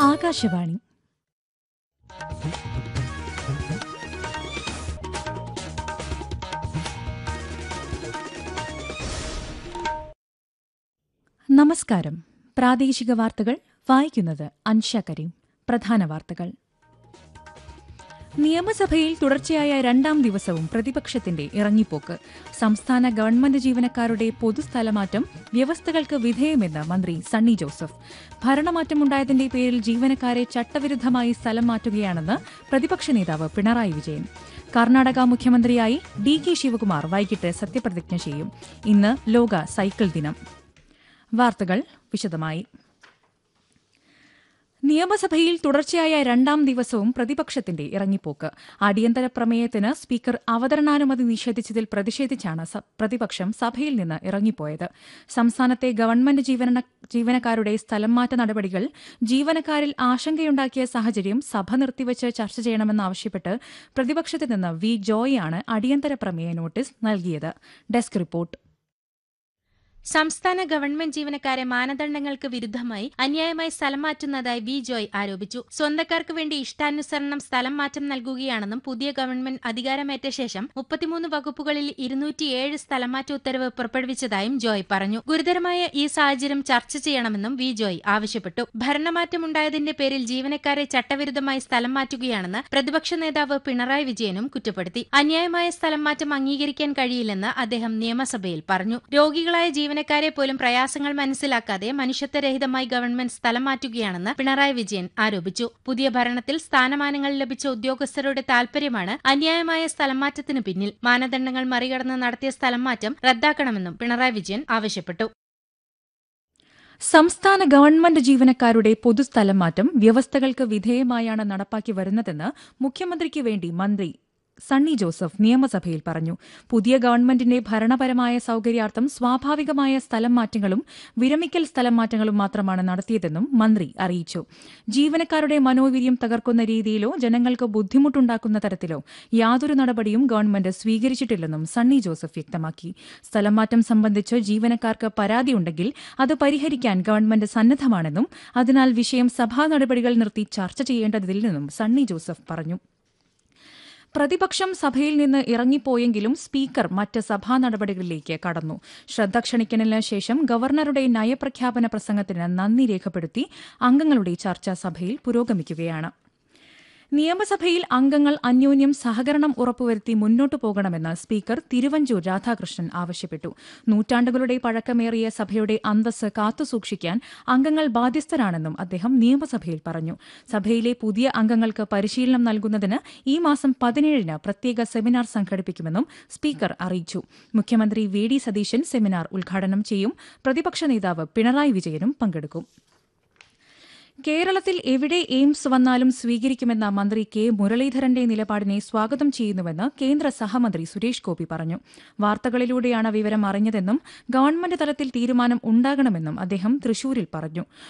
ആകാശവാണി നമസ്കാരം പ്രാദേശിക വാർത്തകൾ വായിക്കുന്നത് അൻഷ കരീം പ്രധാന വാർത്തകൾ നിയമസഭയിൽ തുടർച്ചയായ രണ്ടാം ദിവസവും പ്രതിപക്ഷത്തിന്റെ ഇറങ്ങിപ്പോക്ക് സംസ്ഥാന ഗവൺമെന്റ് ജീവനക്കാരുടെ പൊതുസ്ഥലമാറ്റം വ്യവസ്ഥകൾക്ക് വിധേയമെന്ന് മന്ത്രി സണ്ണി ജോസഫ് ഭരണമാറ്റമുണ്ടായതിന്റെ പേരിൽ ജീവനക്കാരെ ചട്ടവിരുദ്ധമായി സ്ഥലം മാറ്റുകയാണെന്ന് പ്രതിപക്ഷ നേതാവ് പിണറായി വിജയൻ കർണാടക മുഖ്യമന്ത്രിയായി ഡി കെ ശിവകുമാർ വൈകിട്ട് സത്യപ്രതിജ്ഞ ചെയ്യും ഇന്ന് ലോക സൈക്കിൾ ദിനം വാർത്തകൾ വിശദമായി നിയമസഭയിൽ തുടർച്ചയായ രണ്ടാം ദിവസവും പ്രതിപക്ഷത്തിന്റെ ഇറങ്ങിപ്പോക്ക് അടിയന്തര പ്രമേയത്തിന് സ്പീക്കർ അവതരണാനുമതി നിഷേധിച്ചതിൽ പ്രതിഷേധിച്ചാണ് സ- പ്രതിപക്ഷം സഭയിൽ നിന്ന് ഇറങ്ങിപ്പോയത് സംസ്ഥാനത്തെ ഗവൺമെന്റ് ജീവന ജീവനക്കാരുടെ സ്ഥലം മാറ്റ നടപടികൾ ജീവനക്കാരിൽ ആശങ്കയുണ്ടാക്കിയ സാഹചര്യം സഭ നിർത്തിവച്ച് ചർച്ച ചെയ്യണമെന്നാവശ്യപ്പെട്ട് പ്രതിപക്ഷത്ത് നിന്ന് വി ജോയിയാണ് അടിയന്തര പ്രമേയ നോട്ടീസ് നൽകിയത് ഡെസ്ക് റിപ്പോർട്ട് സംസ്ഥാന ഗവൺമെന്റ് ജീവനക്കാരെ മാനദണ്ഡങ്ങൾക്ക് വിരുദ്ധമായി അന്യായമായി സ്ഥലം മാറ്റുന്നതായി വി ജോയ് ആരോപിച്ചു സ്വന്തക്കാർക്ക് വേണ്ടി ഇഷ്ടാനുസരണം സ്ഥലം മാറ്റം നൽകുകയാണെന്നും പുതിയ ഗവൺമെന്റ് അധികാരമേറ്റ ശേഷം മുപ്പത്തിമൂന്ന് വകുപ്പുകളിൽ ഇരുന്നൂറ്റിയേഴ് സ്ഥലംമാറ്റ ഉത്തരവ് പുറപ്പെടുവിച്ചതായും ജോയ് പറഞ്ഞു ഗുരുതരമായ ഈ സാഹചര്യം ചർച്ച ചെയ്യണമെന്നും വി ജോയ് ആവശ്യപ്പെട്ടു ഭരണമാറ്റമുണ്ടായതിന്റെ പേരിൽ ജീവനക്കാരെ ചട്ടവിരുദ്ധമായി സ്ഥലം മാറ്റുകയാണെന്ന് പ്രതിപക്ഷ നേതാവ് പിണറായി വിജയനും കുറ്റപ്പെടുത്തി അന്യായമായ സ്ഥലം മാറ്റം അംഗീകരിക്കാൻ കഴിയില്ലെന്ന് അദ്ദേഹം നിയമസഭയിൽ പറഞ്ഞു രോഗികളായ ജീവനക്കാരെ പോലും പ്രയാസങ്ങൾ മനസ്സിലാക്കാതെ മനുഷ്യത്വരഹിതമായി ഗവൺമെന്റ് സ്ഥലം മാറ്റുകയാണെന്ന് പിണറായി വിജയൻ ആരോപിച്ചു പുതിയ ഭരണത്തിൽ സ്ഥാനമാനങ്ങൾ ലഭിച്ച ഉദ്യോഗസ്ഥരുടെ താൽപര്യമാണ് അന്യായമായ സ്ഥലം മാറ്റത്തിന് പിന്നിൽ മാനദണ്ഡങ്ങൾ മറികടന്ന് നടത്തിയ സ്ഥലം മാറ്റം റദ്ദാക്കണമെന്നും പിണറായി വിജയൻ ആവശ്യപ്പെട്ടു സംസ്ഥാന ഗവൺമെന്റ് ജീവനക്കാരുടെ പൊതുസ്ഥലം മാറ്റം വ്യവസ്ഥകൾക്ക് വിധേയമായാണ് നടപ്പാക്കി വരുന്നതെന്ന് മുഖ്യമന്ത്രിക്ക് വേണ്ടി മന്ത്രി സണ്ണി ജോസഫ് നിയമസഭയിൽ പറഞ്ഞു പുതിയ ഗവൺമെന്റിന്റെ ഭരണപരമായ സൌകര്യാർത്ഥം സ്വാഭാവികമായ സ്ഥലം മാറ്റങ്ങളും വിരമിക്കൽ സ്ഥലം മാറ്റങ്ങളും മാത്രമാണ് നടത്തിയതെന്നും മന്ത്രി അറിയിച്ചു ജീവനക്കാരുടെ മനോവീര്യം തകർക്കുന്ന രീതിയിലോ ജനങ്ങൾക്ക് ബുദ്ധിമുട്ടുണ്ടാക്കുന്ന തരത്തിലോ യാതൊരു നടപടിയും ഗവൺമെന്റ് സ്വീകരിച്ചിട്ടില്ലെന്നും സണ്ണി ജോസഫ് വ്യക്തമാക്കി സ്ഥലം മാറ്റം സംബന്ധിച്ച് ജീവനക്കാർക്ക് പരാതിയുണ്ടെങ്കിൽ അത് പരിഹരിക്കാൻ ഗവൺമെന്റ് സന്നദ്ധമാണെന്നും അതിനാൽ വിഷയം സഭാ നടപടികൾ നിർത്തി ചർച്ച ചെയ്യേണ്ടതില്ലെന്നും സണ്ണി ജോസഫ് പറഞ്ഞു പ്രതിപക്ഷം സഭയിൽ നിന്ന് ഇറങ്ങിപ്പോയെങ്കിലും സ്പീക്കർ മറ്റ് സഭാ നടപടികളിലേക്ക് കടന്നു ശ്രദ്ധ ക്ഷണിക്കലിന് ശേഷം ഗവർണറുടെ നയപ്രഖ്യാപന പ്രസംഗത്തിന് നന്ദി രേഖപ്പെടുത്തി അംഗങ്ങളുടെ ചർച്ച സഭയിൽ പുരോഗമിക്കുകയാണ് നിയമസഭയിൽ അംഗങ്ങൾ അന്യോന്യം സഹകരണം ഉറപ്പുവരുത്തി മുന്നോട്ടു പോകണമെന്ന് സ്പീക്കർ തിരുവഞ്ചൂർ രാധാകൃഷ്ണൻ ആവശ്യപ്പെട്ടു നൂറ്റാണ്ടുകളുടെ പഴക്കമേറിയ സഭയുടെ അന്തസ് കാത്തുസൂക്ഷിക്കാൻ അംഗങ്ങൾ ബാധ്യസ്ഥരാണെന്നും അദ്ദേഹം നിയമസഭയിൽ പറഞ്ഞു സഭയിലെ പുതിയ അംഗങ്ങൾക്ക് പരിശീലനം നൽകുന്നതിന് ഈ മാസം പതിനേഴിന് പ്രത്യേക സെമിനാർ സംഘടിപ്പിക്കുമെന്നും സ്പീക്കർ അറിയിച്ചു മുഖ്യമന്ത്രി വി ഡി സതീശൻ സെമിനാർ ഉദ്ഘാടനം ചെയ്യും പ്രതിപക്ഷ നേതാവ് പിണറായി വിജയനും പങ്കെടുക്കും കേരളത്തിൽ എവിടെ എയിംസ് വന്നാലും സ്വീകരിക്കുമെന്ന മന്ത്രി കെ മുരളീധരന്റെ നിലപാടിനെ സ്വാഗതം ചെയ്യുന്നുവെന്ന് കേന്ദ്ര സഹമന്ത്രി സുരേഷ് ഗോപി പറഞ്ഞു വാർത്തകളിലൂടെയാണ് വിവരം അറിഞ്ഞതെന്നും ഗവൺമെന്റ് തലത്തിൽ തീരുമാനം ഉണ്ടാകണമെന്നും അദ്ദേഹം തൃശൂരിൽ പറഞ്ഞു